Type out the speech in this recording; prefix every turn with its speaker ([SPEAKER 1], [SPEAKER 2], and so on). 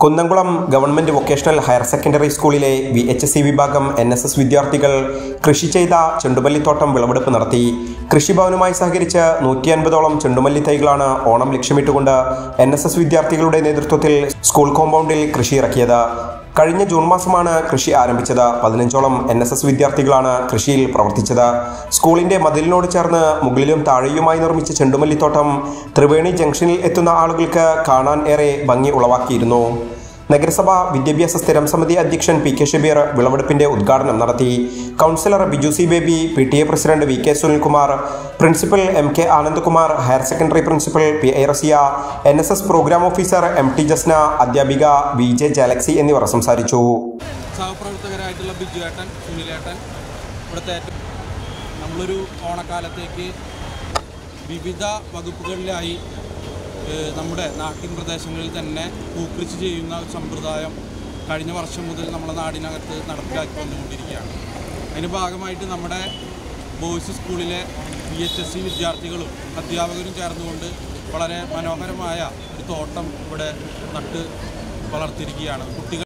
[SPEAKER 1] Kunnamkulam government vocational higher secondary സ്കൂളിലെ V H C വിഭാഗം N S S വിദ്യാർത്ഥികൾ കൃഷി ചെയ്ത ചെണ്ടുമല്ലിത്തോട്ടം വിളവെടുപ്പ് നടത്തി കൃഷിഭവനുമായി സഹകരിച്ച് നൂറ്റി അൻപതോളം ചെണ്ടുമല്ലി തൈകളാണ് ഓണം ലക്ഷ്യമിട്ടുകൊണ്ട് എൻ എസ് എസ് വിദ്യാർത്ഥികളുടെ നേതൃത്വത്തിൽ സ്കൂൾ കോമ്പൗണ്ടിൽ കൃഷി ഇറക്കിയത് കഴിഞ്ഞ ജൂൺ മാസമാണ് കൃഷി ആരംഭിച്ചത് പതിനഞ്ചോളം എൻ എസ് എസ് വിദ്യാർത്ഥികളാണ് കൃഷിയിൽ പ്രവർത്തിച്ചത് സ്കൂളിന്റെ മതിലിനോട് ചേർന്ന് മുകളിലും താഴെയുമായി നിർമ്മിച്ച ചെണ്ടുമല്ലിത്തോട്ടം ത്രിവേണി ജംഗ്ഷനിൽ എത്തുന്ന ആളുകൾക്ക് കാണാൻ ഏറെ ഭംഗി ഉളവാക്കിയിരുന്നു നഗരസഭ വിദ്യാഭ്യാസ സ്ഥിരം സമിതി അധ്യക്ഷൻ പി കെ ഷബീർ വിളവെടുപ്പിന്റെ ഉദ്ഘാടനം നടത്തി councillor Biju C Baby P T A president V K Sunilkumar principal M K Anandkumar higher secondary principal P I Raziya N S S programme officer M T Jasna അധ്യാപിക വി ജെ ജാലക്സി എന്നിവർ സംസാരിച്ചു
[SPEAKER 2] സഹപ്രവർത്തകരായിട്ടുള്ള ബിജുവേട്ടൻ സുനിലേട്ടൻ ഇവിടുത്തെ ഏറ്റവും നമ്മളൊരു ഓണക്കാലത്തേക്ക് വിവിധ വകുപ്പുകളിലായി ഏഹ്, നമ്മുടെ നാട്ടിൻ പ്രദേശങ്ങളിൽ തന്നെ പൂക്കൃഷി ചെയ്യുന്ന ഒരു സമ്പ്രദായം കഴിഞ്ഞ വർഷം മുതൽ നമ്മുടെ നാടിനകത്ത് നടപ്പിലാക്കിക്കൊണ്ടുകൊണ്ടിരിക്കുകയാണ് അതിൻ്റെ ഭാഗമായിട്ട് നമ്മുടെ ബോയ്സ് സ്കൂളിലെ ബി എച്ച് എസ് സി വിദ്യാർത്ഥികളും അധ്യാപകരും ചേർന്നുകൊണ്ട് വളരെ മനോഹരമായ ഒരു തോട്ടം ഇവിടെ നട്ട് വളർത്തിയിരിക്കുകയാണ് കുട്ടികൾ